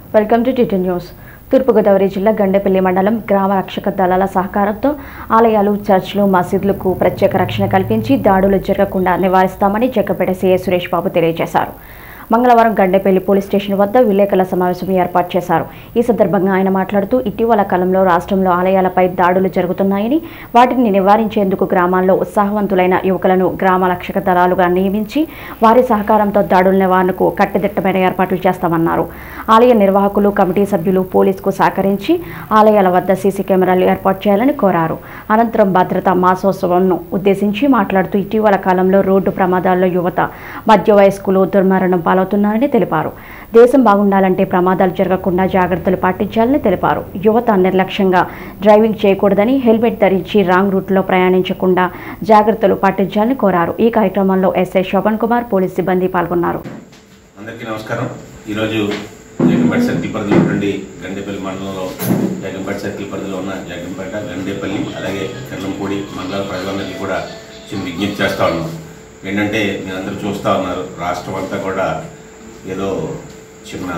welcome to TT news Thurpu Godavari జిల్లా గండేపల్లి మండలం గ్రామ రక్షక దళాల సహకారంతో ఆలయాలు చర్చిలు మసీదులకు ప్రత్యేక రక్షణ కల్పించి దాడులు జరగకుండా నివారిస్తామని జగ్గపేట సీఏ సురేష్ బాబు తెలియజేశారు మంగళవారం గండేపల్లి పోలీస్ స్టేషన్ వద్ద విలేకరుల సమావేశం ఏర్పాటు చేశారు ఈ సందర్భంగా ఆయన మాట్లాడుతూ ఇటీవల కాలంలో రాష్ట్రంలో ఆలయాలపై దాడులు జరుగుతున్నాయని వాటిని నివారించేందుకు గ్రామాల్లో ఉత్సాహవంతులైన యువకులను గ్రామ రక్షక దళాలుగా నియమించి వారి సహకారంతో దాడుల నివారణకు కట్టుదిట్టమైన ఏర్పాట్లు చేస్తామన్నారు ఆలయ నిర్వాహకులు కమిటీ సభ్యులు పోలీసుకు సహకరించి ఆలయాల వద్ద సీసీ కెమెరాలు ఏర్పాటు చేయాలని కోరారు అనంతరం భద్రతా మాసోత్సవంను ఉద్దేశించి మాట్లాడుతూ ఇటీవల కాలంలో రోడ్డు ప్రమాదాల్లో యువత మధ్య వయస్కులు దుర్మరణం పాలవుతున్నారని తెలిపారు దేశం బాగుండాలంటే ప్రమాదాలు జరగకుండా జాగ్రత్తలు పాటించాలని తెలిపారు యువత నిర్లక్ష్యంగా డ్రైవింగ్ చేయకూడదని హెల్మెట్ ధరించి రాంగ్ రూట్లో ప్రయాణించకుండా జాగ్రత్తలు పాటించాలని కోరారు ఈ కార్యక్రమంలో ఎస్ఐ శోభన్ కుమార్ పోలీస్ సిబ్బంది పాల్గొన్నారు అందరికీ నమస్కారం ఈరోజు జగంపేట సర్కిల్ పరిధిలో నుండి గండేపల్లి మండలంలో జగంపేట సర్కిల్ పరిధిలో ఉన్న జగంపేట గండేపల్లి అలాగే కర్లంపూడి మండల ప్రజలందరికీ కూడా చిన్న విజ్ఞప్తి చేస్తా ఉన్నాం ఏంటంటే మీరందరూ చూస్తూ ఉన్నారు రాష్ట్రం అంతా కూడా ఏదో చిన్న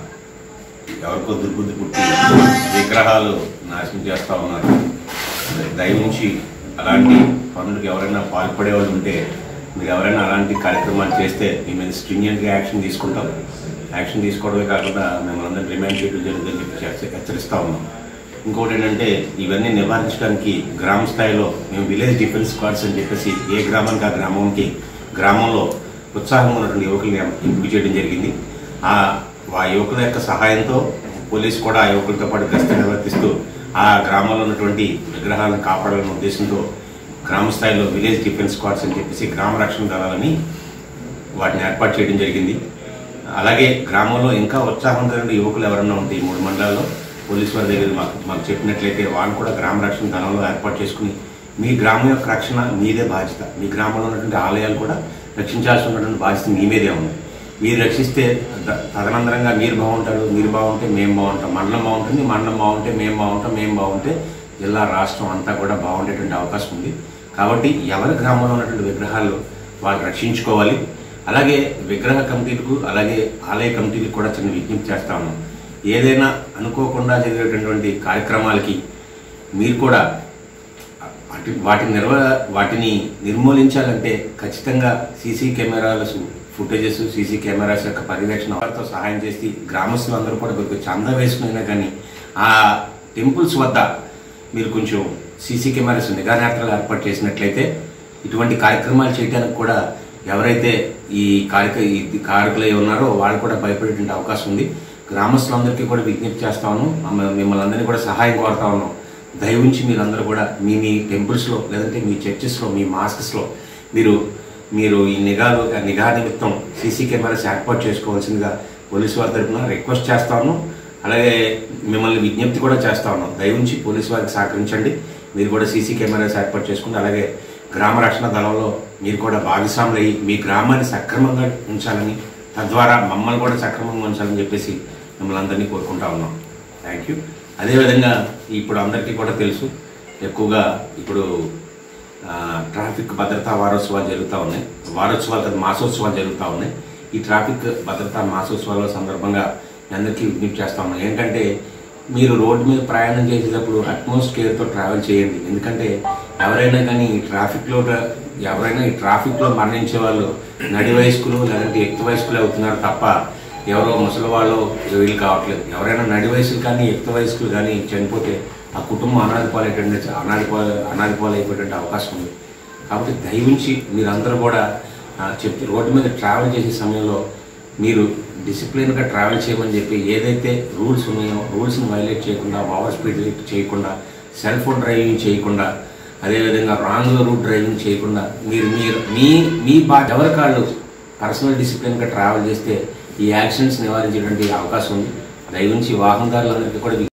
ఎవరికో దుర్బుద్ధి పుట్టి విగ్రహాలు నాశనం చేస్తూ ఉన్నారు దయవుంచి అలాంటి పనులకు ఎవరైనా పాల్పడే వాళ్ళు ఉంటే మీరు ఎవరైనా అలాంటి కార్యక్రమాలు చేస్తే మీ మీద స్ట్రింజెంట్గా యాక్షన్ తీసుకుంటాం యాక్షన్ తీసుకోవడమే కాకుండా మిమ్మల్ని అందరినీ రిమైండ్ చేయడం జరుగుతుందని చెప్పి హెచ్చ- హెచ్చరిస్తా ఉన్నాం ఇంకోటి ఏంటంటే ఇవన్నీ నివారించడానికి గ్రామ స్థాయిలో మేము విలేజ్ డిఫెన్స్ స్క్వాడ్స్ అని చెప్పేసి ఏ గ్రామానికి ఆ గ్రామంకి గ్రామంలో ఉత్సాహంగా ఉన్నటువంటి యువకుల్ని ఎంపిక చేయడం జరిగింది ఆ ఆ యువకుల యొక్క సహాయంతో పోలీసు కూడా ఆ యువకులతో పాటు గస్తీ నిర్వర్తిస్తూ ఆ గ్రామంలో ఉన్నటువంటి విగ్రహాలను కాపాడాలనే ఉద్దేశంతో గ్రామ స్థాయిలో విలేజ్ డిఫెన్స్ స్క్వాడ్స్ అని చెప్పేసి గ్రామ రక్షణ దళాలని వాటిని ఏర్పాటు చేయడం జరిగింది అలాగే గ్రామంలో ఇంకా ఉత్సాహవంతమైన యువకులు ఎవరన్నా ఉంటే ఈ మూడు మండలాల్లో పోలీసు వారి దగ్గర మాకు మాకు చెప్పినట్లయితే వాళ్ళు కూడా గ్రామ రక్షణ దళంలో ఏర్పాటు చేసుకుని మీ గ్రామం యొక్క రక్షణ మీదే బాధ్యత మీ గ్రామంలో ఉన్నటువంటి ఆలయాలు కూడా రక్షించాల్సి ఉన్నటువంటి బాధ్యత మీ మీదే ఉంది మీరు రక్షిస్తే ద- తదనంతరంగా మీరు బాగుంటారు మీరు బాగుంటే మేము బాగుంటాం మండలం బాగుంటుంది మండలం బాగుంటే మేము బాగుంటాం మేము బాగుంటే జిల్లా రాష్ట్రం అంతా కూడా బాగుండేటువంటి అవకాశం ఉంది కాబట్టి ఎవరి గ్రామంలో ఉన్నటువంటి విగ్రహాలు వాళ్ళు రక్షించుకోవాలి అలాగే విగ్రహ కమిటీలకు అలాగే ఆలయ కమిటీలకు కూడా చిన్న విజ్ఞప్తి చేస్తా ఉన్నాం ఏదైనా అనుకోకుండా జరిగేటటువంటి కార్యక్రమాలకి మీరు కూడా అటు వాటిని నిర్వ వాటిని నిర్మూలించాలంటే ఖచ్చితంగా సీసీ కెమెరాల ఫుటేజెస్ సీసీ కెమెరాస్ యొక్క పర్యవేక్షణ వారితో సహాయం చేసి గ్రామస్తులు అందరూ కూడా మీకు చంద వేసుకున్నా కానీ ఆ టెంపుల్స్ వద్ద మీరు కొంచెం సీసీ కెమెరాస్ నిఘా నేత్రాలు ఏర్పాటు చేసినట్లయితే ఇటువంటి కార్యక్రమాలు చేయడానికి కూడా ఎవరైతే ఈ కార్యక ఈ కారకులై ఉన్నారో వాళ్ళు కూడా భయపడేటువంటి అవకాశం ఉంది గ్రామస్తులందరికీ కూడా విజ్ఞప్తి చేస్తా ఉన్నాం మమ్మ- మిమ్మల్ని అందరినీ కూడా సహాయం కోరుతా ఉన్నాం దయవుంచి మీరందరూ కూడా మీ మీ టెంపుల్స్లో లేదంటే మీ చర్చెస్లో మీ మాస్క్స్లో మీరు మీరు ఈ నిఘాలు నిఘా నిమిత్తం సీసీ కెమెరాస్ ఏర్పాటు చేసుకోవాల్సిందిగా పోలీసు వారి తరఫున రిక్వెస్ట్ చేస్తా ఉన్నాం అలాగే మిమ్మల్ని విజ్ఞప్తి కూడా చేస్తా ఉన్నాం దయవుంచి పోలీసు వారికి సహకరించండి మీరు కూడా సీసీ కెమెరాస్ ఏర్పాటు చేసుకుని అలాగే గ్రామ రక్షణ దళంలో మీరు కూడా భాగస్వాములు అయ్యి మీ గ్రామాన్ని సక్రమంగా ఉంచాలని తద్వారా మమ్మల్ని కూడా సక్రమంగా ఉంచాలని చెప్పేసి మిమ్మల్ని అందరినీ కోరుకుంటా ఉన్నాం థ్యాంక్ యూ అదేవిధంగా ఇప్పుడు అందరికీ కూడా తెలుసు ఎక్కువగా ఇప్పుడు ఆ, ట్రాఫిక్ భద్రతా వారోత్సవాలు జరుగుతూ ఉన్నాయి వారోత్సవాలు కాదు, మాసోత్సవాలు జరుగుతూ ఉన్నాయి ఈ ట్రాఫిక్ భద్రతా మాసోత్సవాల సందర్భంగా మీ అందరికీ విజ్ఞప్తి చేస్తా ఉన్నాం ఏంటంటే మీరు రోడ్డు మీద ప్రయాణం చేసేటప్పుడు అట్మోస్ట్ కేర్తో ట్రావెల్ చేయండి ఎందుకంటే ఎవరైనా కానీ ఈ ట్రాఫిక్లో ట- ఎవరైనా ఈ ట్రాఫిక్లో మరణించే వాళ్ళు నడి వయస్కులు లేదంటే యుక్త వయస్కులు అవుతున్నారు తప్ప ఎవరో ముసలి వాళ్ళు వీళ్ళు కావట్లేదు ఎవరైనా నడి వయసులు కానీ యుక్త వయస్కులు కానీ చనిపోతే ఆ కుటుంబం అనాది పాలైనటువంటి అనాది పాల అనాది పాలైపోయేటువంటి అవకాశం ఉంది కాబట్టి దయవుంచి మీరందరూ కూడా ఆ, చెప్తే రోడ్డు మీద ట్రావెల్ చేసే సమయంలో మీరు డిసిప్లిన్గా ట్రావెల్ చేయమని చెప్పి ఏదైతే రూల్స్ ఉన్నాయో రూల్స్ని వైలేట్ చేయకుండా ఓవర్ స్పీడ్ చేయకుండా సెల్ ఫోన్ డ్రైవింగ్ చేయకుండా అదేవిధంగా రాంగ్ రూట్ డ్రైవింగ్ చేయకుండా మీరు మీరు మీ మీ బా ఎవరి కాళ్ళు పర్సనల్ డిసిప్లిన్గా ట్రావెల్ చేస్తే ఈ యాక్సిడెంట్స్ నివారించేటువంటి అవకాశం ఉంది దయవుంచి వాహనదారులందరికీ కూడా